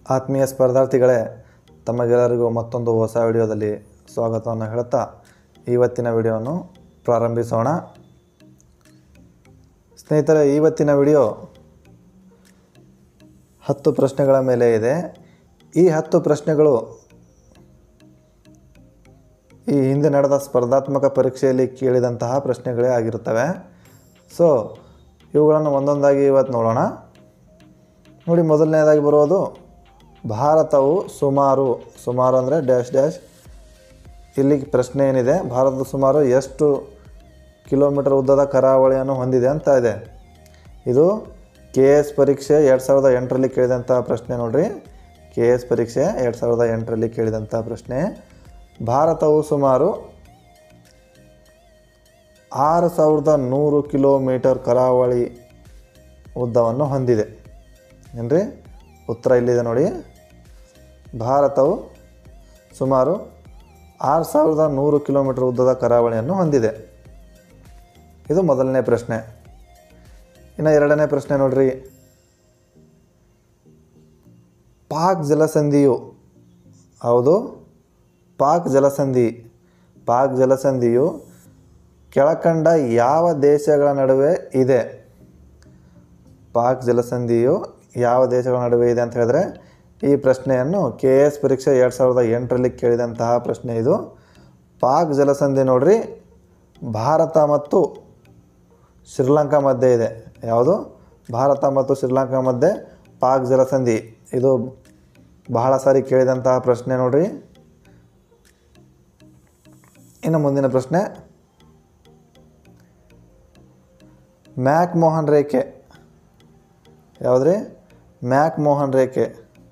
ಆತ್ಮೀಯ ಸ್ಪರ್ಧಾರ್ಥಿಗಳೇ ತಮಗೆಲ್ಲರಿಗೂ ಮತ್ತೊಂದು ಹೊಸ ವಿಡಿಯೋದಲ್ಲಿ ಸ್ವಾಗತವನ್ನು ಹೇಳುತ್ತಾ ಇವತ್ತಿನ ವಿಡಿಯೋವನ್ನು ಪ್ರಾರಂಭಿಸೋಣ ಸ್ನೇಹಿತರೆ ಇವತ್ತಿನ ವಿಡಿಯೋ ಹತ್ತು ಪ್ರಶ್ನೆಗಳ ಮೇಲೆ ಇದೆ ಈ ಹತ್ತು ಪ್ರಶ್ನೆಗಳು ಈ ಹಿಂದೆ ನಡೆದ ಸ್ಪರ್ಧಾತ್ಮಕ ಪರೀಕ್ಷೆಯಲ್ಲಿ ಕೇಳಿದಂತಹ ಪ್ರಶ್ನೆಗಳೇ ಆಗಿರುತ್ತವೆ ಸೊ ಇವುಗಳನ್ನು ಒಂದೊಂದಾಗಿ ಇವತ್ತು ನೋಡೋಣ ನೋಡಿ ಮೊದಲನೇದಾಗಿ ಬರೋದು ಭಾರತವು ಸುಮಾರು ಸುಮಾರು ಅಂದರೆ ಡ್ಯಾಶ್ ಡ್ಯಾಶ್ ಇಲ್ಲಿ ಪ್ರಶ್ನೆ ಏನಿದೆ ಭಾರತದ ಸುಮಾರು ಎಷ್ಟು ಕಿಲೋಮೀಟರ್ ಉದ್ದದ ಕರಾವಳಿಯನ್ನು ಹೊಂದಿದೆ ಅಂತ ಇದೆ ಇದು ಕೆ ಎಸ್ ಪರೀಕ್ಷೆ ಎರಡು ಸಾವಿರದ ಎಂಟರಲ್ಲಿ ಕೇಳಿದಂಥ ಪ್ರಶ್ನೆ ನೋಡ್ರಿ ಕೆ ಎಸ್ ಪರೀಕ್ಷೆ ಎರಡು ಸಾವಿರದ ಎಂಟರಲ್ಲಿ ಕೇಳಿದಂಥ ಪ್ರಶ್ನೆ ಭಾರತವು ಸುಮಾರು ಆರು ಸಾವಿರದ ನೂರು ಕಿಲೋಮೀಟರ್ ಕರಾವಳಿ ಉದ್ದವನ್ನು ಹೊಂದಿದೆ ಏನ್ರಿ ಉತ್ತರ ಇಲ್ಲಿದೆ ನೋಡಿ ಭಾರತವು ಸುಮಾರು ಆರು ಸಾವಿರದ ನೂರು ಕಿಲೋಮೀಟರ್ ಉದ್ದದ ಕರಾವಳಿಯನ್ನು ಹೊಂದಿದೆ ಇದು ಮೊದಲನೇ ಪ್ರಶ್ನೆ ಇನ್ನು ಎರಡನೇ ಪ್ರಶ್ನೆ ನೋಡ್ರಿ ಪಾಕ್ ಜಲಸಂಧಿಯು ಹೌದು ಪಾಕ್ ಜಲಸಂಧಿ ಪಾಕ್ ಜಲಸಂಧಿಯು ಕೆಳಕಂಡ ಯಾವ ದೇಶಗಳ ನಡುವೆ ಇದೆ ಪಾಕ್ ಜಲಸಂಧಿಯು ಯಾವ ದೇಶಗಳ ನಡುವೆ ಇದೆ ಅಂತ ಹೇಳಿದ್ರೆ ಈ ಪ್ರಶ್ನೆಯನ್ನು ಕೆ ಎಸ್ ಪರೀಕ್ಷೆ ಎರಡು ಸಾವಿರದ ಎಂಟರಲ್ಲಿ ಕೇಳಿದಂತಹ ಪ್ರಶ್ನೆ ಇದು ಪಾಕ್ ಜಲಸಂಧಿ ನೋಡ್ರಿ ಭಾರತ ಮತ್ತು ಶ್ರೀಲಂಕಾ ಮಧ್ಯೆ ಇದೆ ಯಾವುದು ಭಾರತ ಮತ್ತು ಶ್ರೀಲಂಕಾ ಮಧ್ಯೆ ಪಾಕ್ ಜಲಸಂಧಿ ಇದು ಬಹಳ ಸಾರಿ ಕೇಳಿದಂತಹ ಪ್ರಶ್ನೆ ನೋಡ್ರಿ ಇನ್ನು ಮುಂದಿನ ಪ್ರಶ್ನೆ ಮ್ಯಾಕ್ ಮೋಹನ್ ರೇಖೆ ಯಾವುದ್ರಿ ಮ್ಯಾಕ್ ಮೋಹನ್ ರೇಖೆ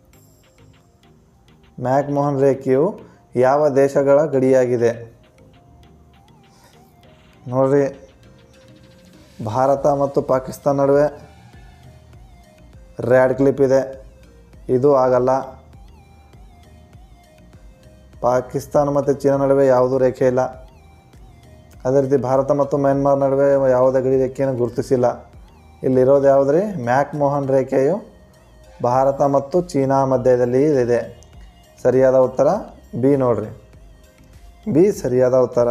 ಮ್ಯಾಕ್ ಮೋಹನ್ ರೇಖೆಯು ಯಾವ ದೇಶಗಳ ಗಡಿಯಾಗಿದೆ ನೋಡ್ರಿ ಭಾರತ ಮತ್ತು ಪಾಕಿಸ್ತಾನ ನಡುವೆ ರ್ಯಾಡ್ ಕ್ಲಿಪ್ ಇದೆ ಇದು ಆಗಲ್ಲ ಪಾಕಿಸ್ತಾನ ಮತ್ತು ಚೀನಾ ನಡುವೆ ಯಾವುದೂ ರೇಖೆ ಇಲ್ಲ ಅದೇ ರೀತಿ ಭಾರತ ಮತ್ತು ಮ್ಯಾನ್ಮಾರ್ ನಡುವೆ ಯಾವುದೇ ಗಡಿ ರೇಖೆಯನ್ನು ಗುರುತಿಸಿಲ್ಲ ಇಲ್ಲಿರೋದು ಯಾವುದ್ರಿ ಮ್ಯಾಕ್ ಮೋಹನ್ ರೇಖೆಯು ಭಾರತ ಮತ್ತು ಚೀನಾ ಮಧ್ಯದಲ್ಲಿ ಇದೆ ಸರಿಯಾದ ಉತ್ತರ ಬಿ ನೋಡ್ರಿ ಬಿ ಸರಿಯಾದ ಉತ್ತರ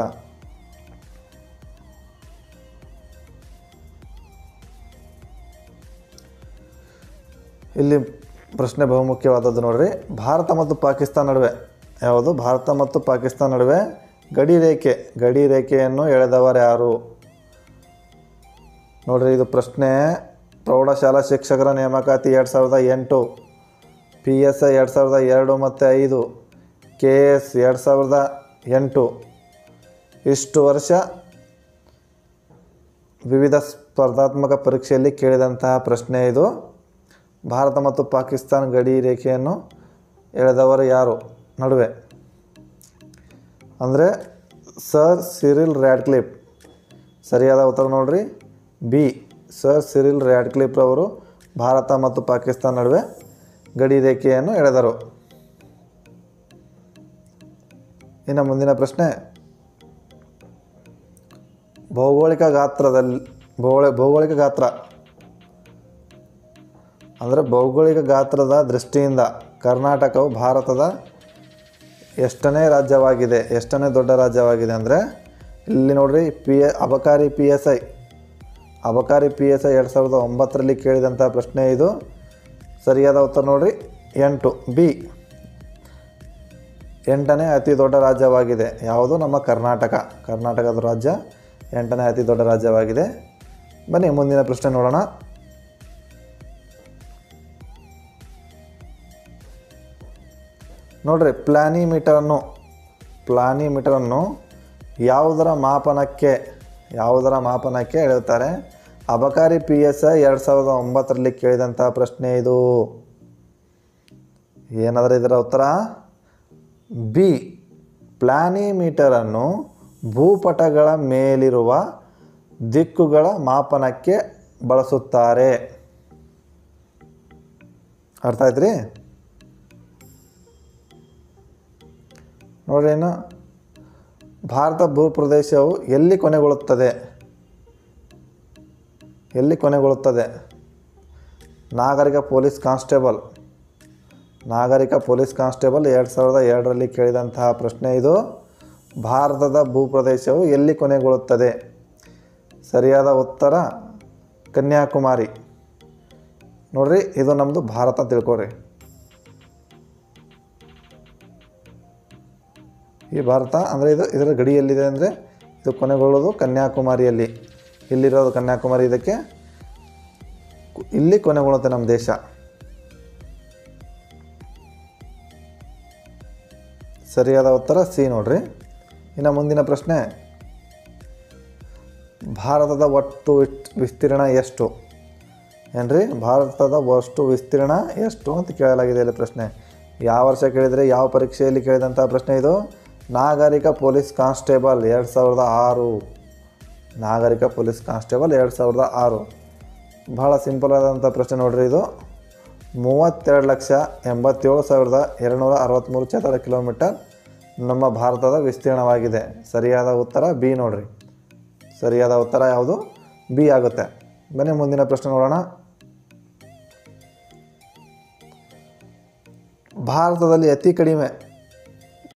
ಇಲ್ಲಿ ಪ್ರಶ್ನೆ ಬಹುಮುಖ್ಯವಾದದ್ದು ನೋಡ್ರಿ ಭಾರತ ಮತ್ತು ಪಾಕಿಸ್ತಾನ ನಡುವೆ ಯಾವುದು ಭಾರತ ಮತ್ತು ಪಾಕಿಸ್ತಾನ ನಡುವೆ ಗಡಿ ರೇಖೆ ಗಡಿ ರೇಖೆಯನ್ನು ಎಳೆದವರು ಯಾರು ನೋಡ್ರಿ ಇದು ಪ್ರಶ್ನೆ ಪ್ರೌಢಶಾಲಾ ಶಿಕ್ಷಕರ ನೇಮಕಾತಿ ಎರಡು ಸಾವಿರದ ಎಂಟು ಪಿ ಎಸ್ ಐ ಎರಡು ಸಾವಿರದ ಎರಡು ಮತ್ತು ಐದು ಕೆ ಎಸ್ ಎರಡು ಸಾವಿರದ ಎಂಟು ಇಷ್ಟು ವರ್ಷ ವಿವಿಧ ಸ್ಪರ್ಧಾತ್ಮಕ ಪರೀಕ್ಷೆಯಲ್ಲಿ ಕೇಳಿದಂತಹ ಪ್ರಶ್ನೆ ಇದು ಭಾರತ ಮತ್ತು ಪಾಕಿಸ್ತಾನ ಗಡಿ ರೇಖೆಯನ್ನು ಎಳೆದವರು ಯಾರು ನಡುವೆ ಅಂದರೆ ಸರ್ ಸಿರಿಲ್ ರ್ಯಾಡ್ಕ್ಲಿಪ್ ಸರಿಯಾದ ಉತ್ತರ ನೋಡ್ರಿ ಬಿ ಸರ್ ಸಿರಿಲ್ ರ್ಯಾಡ್ಕ್ಲಿಪ್ ರವರು ಭಾರತ ಮತ್ತು ಪಾಕಿಸ್ತಾನ ನಡುವೆ ಗಡಿ ರೇಖೆಯನ್ನು ಎಳೆದರು ಇನ್ನು ಮುಂದಿನ ಪ್ರಶ್ನೆ ಭೌಗೋಳಿಕ ಗಾತ್ರದಲ್ಲಿ ಭೌಗೋಳ ಭೌಗೋಳಿಕ ಗಾತ್ರ ಅಂದರೆ ಭೌಗೋಳಿಕ ಗಾತ್ರದ ದೃಷ್ಟಿಯಿಂದ ಕರ್ನಾಟಕವು ಭಾರತದ ಎಷ್ಟನೇ ರಾಜ್ಯವಾಗಿದೆ ಎಷ್ಟನೇ ದೊಡ್ಡ ರಾಜ್ಯವಾಗಿದೆ ಅಂದರೆ ಇಲ್ಲಿ ನೋಡ್ರಿ ಪಿ ಎ ಅಬಕಾರಿ ಪಿ ಎಸ್ ಐ ಅಬಕಾರಿ ಪಿ ಎಸ್ ಐ ಎರಡು ಸಾವಿರದ ಒಂಬತ್ತರಲ್ಲಿ ಕೇಳಿದಂಥ ಪ್ರಶ್ನೆ ಇದು ಸರಿಯಾದ ಉತ್ತರ ನೋಡ್ರಿ ಎಂಟು ಬಿ ಎಂಟನೇ ಅತಿ ದೊಡ್ಡ ರಾಜ್ಯವಾಗಿದೆ ಯಾವುದು ನಮ್ಮ ಕರ್ನಾಟಕ ಕರ್ನಾಟಕದ ರಾಜ್ಯ ಎಂಟನೇ ಅತಿ ದೊಡ್ಡ ರಾಜ್ಯವಾಗಿದೆ ಬನ್ನಿ ಮುಂದಿನ ಪ್ರಶ್ನೆ ನೋಡೋಣ ನೋಡ್ರಿ ಪ್ಲಾನಿಮೀಟರನ್ನು ಪ್ಲಾನಿಮೀಟರನ್ನು ಯಾವುದರ ಮಾಪನಕ್ಕೆ ಯಾವುದರ ಮಾಪನಕ್ಕೆ ಎಳೆಯುತ್ತಾರೆ ಅಬಕಾರಿ ಪಿ ಎಸ್ ಐ ಎರಡು ಸಾವಿರದ ಒಂಬತ್ತರಲ್ಲಿ ಕೇಳಿದಂಥ ಪ್ರಶ್ನೆ ಇದು ಏನಾದರೂ ಇದರ ಉತ್ತರ ಬಿ ಪ್ಲಾನಿಮೀಟರನ್ನು ಭೂಪಟಗಳ ಮೇಲಿರುವ ದಿಕ್ಕುಗಳ ಮಾಪನಕ್ಕೆ ಬಳಸುತ್ತಾರೆ ಅರ್ಥ ಆಯ್ತು ರೀ ನೋಡ್ರಿ ಇನ್ನು ಭಾರತ ಭೂಪ್ರದೇಶವು ಎಲ್ಲಿ ಕೊನೆಗೊಳ್ಳುತ್ತದೆ ಎಲ್ಲಿ ಕೊನೆಗೊಳ್ಳುತ್ತದೆ ನಾಗರಿಕ ಪೊಲೀಸ್ ಕಾನ್ಸ್ಟೇಬಲ್ ನಾಗರಿಕ ಪೊಲೀಸ್ ಕಾನ್ಸ್ಟೇಬಲ್ ಎರಡು ಸಾವಿರದ ಎರಡರಲ್ಲಿ ಕೇಳಿದಂತಹ ಪ್ರಶ್ನೆ ಇದು ಭಾರತದ ಭೂಪ್ರದೇಶವು ಎಲ್ಲಿ ಕೊನೆಗೊಳ್ಳುತ್ತದೆ ಸರಿಯಾದ ಉತ್ತರ ಕನ್ಯಾಕುಮಾರಿ ನೋಡ್ರಿ ಇದು ನಮ್ಮದು ಭಾರತ ತಿಳ್ಕೊರಿ ಈ ಭಾರತ ಅಂದರೆ ಇದು ಇದರ ಗಡಿ ಎಲ್ಲಿದೆ ಅಂದರೆ ಇದು ಕೊನೆಗೊಳ್ಳೋದು ಕನ್ಯಾಕುಮಾರಿಯಲ್ಲಿ ಇಲ್ಲಿರೋದು ಕನ್ಯಾಕುಮಾರಿ ಇದಕ್ಕೆ ಕು- ಇಲ್ಲಿ ಕೊನೆಗೊಳ್ಳುತ್ತೆ ನಮ್ಮ ದೇಶ ಸರಿಯಾದ ಉತ್ತರ ಸಿ ನೋಡ್ರಿ ಇನ್ನು ಮುಂದಿನ ಪ್ರಶ್ನೆ ಭಾರತದ ಒಟ್ಟು ವಿಟ್- ವಿಸ್ತೀರ್ಣ ಎಷ್ಟು ಏನ್ರಿ ಭಾರತದ ಒಟ್ಟು ವಿಸ್ತೀರ್ಣ ಎಷ್ಟು ಅಂತ ಕೇಳಲಾಗಿದೆ ಇಲ್ಲಿ ಪ್ರಶ್ನೆ ಯಾವ ವರ್ಷ ಕೇಳಿದರೆ ಯಾವ ಪರೀಕ್ಷೆಯಲ್ಲಿ ಕೇಳಿದಂಥ ಪ್ರಶ್ನೆ ಇದು ನಾಗರಿಕ ಪೊಲೀಸ್ ಕಾನ್ಸ್ಟೇಬಲ್ ಎರಡು ಸಾವಿರದ ಆರು ನಾಗರಿಕ ಪೊಲೀಸ್ ಕಾನ್ಸ್ಟೇಬಲ್ ಎರಡು ಸಾವಿರದ ಆರು ಭಾಳ ಸಿಂಪಲ್ ಆದಂಥ ಪ್ರಶ್ನೆ ನೋಡ್ರಿ ಇದು ಮೂವತ್ತೆರಡು ಲಕ್ಷ ಎಂಬತ್ತೇಳು ಸಾವಿರದ ಎರಡುನೂರ ಅರವತ್ತ್ಮೂರು ಚದರ ಕಿಲೋಮೀಟರ್ ನಮ್ಮ ಭಾರತದ ವಿಸ್ತೀರ್ಣವಾಗಿದೆ ಸರಿಯಾದ ಉತ್ತರ ಬಿ ನೋಡ್ರಿ ಸರಿಯಾದ ಉತ್ತರ ಯಾವುದು ಬಿ ಆಗುತ್ತೆ ಬನ್ನಿ ಮುಂದಿನ ಪ್ರಶ್ನೆ ನೋಡೋಣ ಭಾರತದಲ್ಲಿ ಅತಿ ಕಡಿಮೆ